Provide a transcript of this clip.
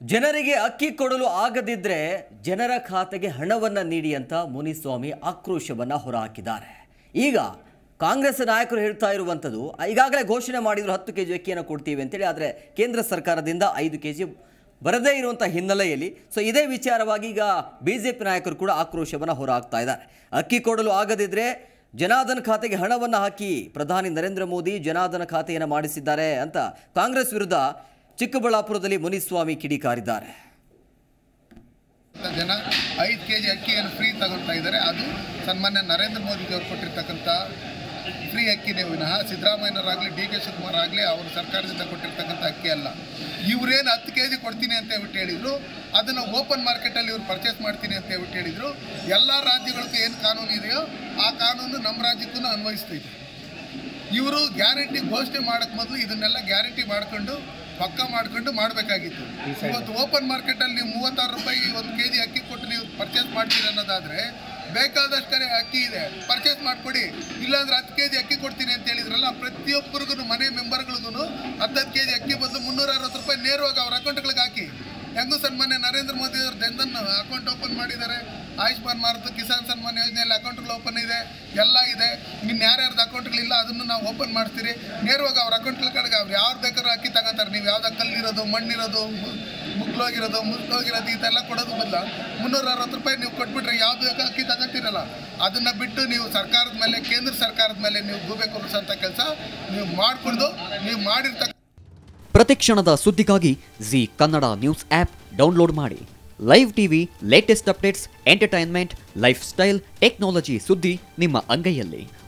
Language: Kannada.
ಜನರಿಗೆ ಅಕ್ಕಿ ಕೊಡಲು ಆಗದಿದ್ರೆ ಜನರ ಖಾತೆಗೆ ಹಣವನ್ನ ನೀಡಿ ಅಂತ ಮುನಿಸ್ವಾಮಿ ಆಕ್ರೋಶವನ್ನ ಹೊರಹಾಕಿದ್ದಾರೆ ಈಗ ಕಾಂಗ್ರೆಸ್ ನಾಯಕರು ಹೇಳ್ತಾ ಇರುವಂಥದ್ದು ಈಗಾಗಲೇ ಘೋಷಣೆ ಮಾಡಿದ್ರು ಹತ್ತು ಕೆ ಜಿ ಅಕ್ಕಿಯನ್ನು ಕೊಡ್ತೀವಿ ಅಂತೇಳಿ ಆದರೆ ಕೇಂದ್ರ ಸರ್ಕಾರದಿಂದ ಐದು ಕೆ ಜಿ ಬರದೇ ಇರುವಂಥ ಹಿನ್ನೆಲೆಯಲ್ಲಿ ಸೊ ಇದೇ ವಿಚಾರವಾಗಿ ಈಗ ಬಿ ಜೆ ಪಿ ನಾಯಕರು ಕೂಡ ಆಕ್ರೋಶವನ್ನು ಹೊರಹಾಕ್ತಾ ಇದ್ದಾರೆ ಅಕ್ಕಿ ಕೊಡಲು ಆಗದಿದ್ರೆ ಜನಾರ್ದನ್ ಖಾತೆಗೆ ಹಣವನ್ನು ಹಾಕಿ ಪ್ರಧಾನಿ ನರೇಂದ್ರ ಮೋದಿ ಜನಾರ್ದನ ಖಾತೆಯನ್ನು ಮಾಡಿಸಿದ್ದಾರೆ ಅಂತ ಕಾಂಗ್ರೆಸ್ ವಿರುದ್ಧ ಚಿಕ್ಕಬಳ್ಳಾಪುರದಲ್ಲಿ ಮುನಿಸ್ವಾಮಿ ಕಿಡಿಕಾರಿದ್ದಾರೆ ಜನ ಐದು ಕೆ ಜಿ ಅಕ್ಕಿಯನ್ನು ಫ್ರೀ ತಗೊಳ್ತಾ ಇದ್ದಾರೆ ಅದು ಸನ್ಮಾನ್ಯ ನರೇಂದ್ರ ಮೋದಿಜಿಯವರು ಕೊಟ್ಟಿರ್ತಕ್ಕಂಥ ಫ್ರೀ ಅಕ್ಕಿನೇ ವಿನಃ ಸಿದ್ದರಾಮಯ್ಯನವರಾಗಲಿ ಡಿ ಕೆ ಶಿವಕುಮಾರ್ ಆಗಲಿ ಅವ್ರ ಸರ್ಕಾರದಿಂದ ಕೊಟ್ಟಿರ್ತಕ್ಕಂಥ ಅಕ್ಕಿ ಅಲ್ಲ ಇವರೇನು ಹತ್ತು ಕೆ ಜಿ ಕೊಡ್ತೀನಿ ಅಂತ ಹೇಳ್ಬಿಟ್ಟು ಹೇಳಿದರು ಅದನ್ನು ಓಪನ್ ಮಾರ್ಕೆಟಲ್ಲಿ ಇವ್ರು ಪರ್ಚೇಸ್ ಮಾಡ್ತೀನಿ ಅಂತ ಹೇಳ್ಬಿಟ್ಟು ಹೇಳಿದರು ಎಲ್ಲ ರಾಜ್ಯಗಳಿಗೂ ಏನು ಕಾನೂನು ಇದೆಯೋ ಆ ಕಾನೂನು ನಮ್ಮ ರಾಜ್ಯಕ್ಕೂ ಅನ್ವಯಿಸ್ತೈತೆ ಇವರು ಗ್ಯಾರಂಟಿ ಘೋಷಣೆ ಮಾಡಕ್ ಮೊದಲು ಇದನ್ನೆಲ್ಲ ಗ್ಯಾರಂಟಿ ಮಾಡ್ಕೊಂಡು ಪಕ್ಕ ಮಾಡ್ಕೊಂಡು ಮಾಡಬೇಕಾಗಿತ್ತು ಇವತ್ತು ಓಪನ್ ಮಾರ್ಕೆಟಲ್ಲಿ ನೀವು ಮೂವತ್ತಾರು ರೂಪಾಯಿ ಒಂದು ಕೆ ಜಿ ಅಕ್ಕಿ ಕೊಟ್ಟು ನೀವು ಪರ್ಚೇಸ್ ಮಾಡ್ತೀರಿ ಅನ್ನೋದಾದರೆ ಬೇಕಾದಷ್ಟು ಕಡೆ ಅಕ್ಕಿ ಇದೆ ಪರ್ಚೇಸ್ ಮಾಡಿಕೊಡಿ ಇಲ್ಲಾಂದ್ರೆ ಹತ್ತು ಕೆ ಜಿ ಅಕ್ಕಿ ಕೊಡ್ತೀನಿ ಅಂತ ಹೇಳಿದ್ರಲ್ಲ ಪ್ರತಿಯೊಬ್ಬರಿಗೂ ಮನೆ ಮೆಂಬರ್ಗಳಿಗೂ ಹತ್ತತ್ತು ಕೆ ಜಿ ಅಕ್ಕಿ ಬದಲು ಮುನ್ನೂರ ಅರವತ್ತು ರೂಪಾಯಿ ನೇರವಾಗಿ ಅವ್ರ ಅಕೌಂಟ್ಗಳಿಗೆ ಹಾಕಿ ಹೆಂಗೂ ಸನ್ಮಾನ್ಯ ನರೇಂದ್ರ ಮೋದಿ ಅವರು ಜನಧನ್ ಅಕೌಂಟ್ ಓಪನ್ ಮಾಡಿದ್ದಾರೆ ಆಯುಷ್ಮಾನ್ ಭಾರತ್ ಕಿಸಾನ್ ಸನ್ಮಾನ್ ಯೋಜನೆಯಲ್ಲಿ ಅಕೌಂಟ್ಗಳು ಓಪನ್ ಇದೆ ಎಲ್ಲ ಇದೆ ಇನ್ನು ಯಾರ್ಯಾರ್ದು ಅಕೌಂಟ್ಗಳಿಲ್ಲ ಅದನ್ನು ನಾವು ಓಪನ್ ಮಾಡ್ತೀರಿ ನೇರವಾಗಿ ಅವ್ರ ಅಕೌಂಟ್ಗಳ ಕಡೆಗೆ ಅವ್ರು ಯಾರು ಬೇಕಾದ್ರೂ ಅಕ್ಕಿ ತಗೋತಾರೆ ನೀವು ಯಾವ್ದು ಕಲ್ಲಿರೋದು ಮಣ್ಣಿರೋದು ಮು- ಮುಗ್ಲೋಗಿರೋದು ಮುಗ್ಲೋಗಿರೋದು ಇದೆಲ್ಲ ಕೊಡೋದು ಬದಲ ಮುನ್ನೂರ ಅರವತ್ತು ರೂಪಾಯಿ ನೀವು ಕೊಟ್ಬಿಟ್ರೆ ಯಾವ್ದು ಬೇಕು ಅಕ್ಕಿ ತಗೋತೀರಲ್ಲ ಅದನ್ನು ಬಿಟ್ಟು ನೀವು ಸರ್ಕಾರದ ಮೇಲೆ ಕೇಂದ್ರ ಸರ್ಕಾರದ ಮೇಲೆ ನೀವು ಗೂಬೆ ಕೊಡಿಸೋಂಥ ಕೆಲಸ ನೀವು ಮಾಡಿಕೊಂಡು ನೀವು ಮಾಡಿರ್ತಕ್ಕ ಪ್ರತಿಕ್ಷಣದ ಸುದ್ದಿಗಾಗಿ Zee Kannada news app download ಮಾಡಿ live TV latest updates entertainment lifestyle technology ಸುದ್ದಿ ನಿಮ್ಮ ಅಂಗೈಯಲ್ಲಿ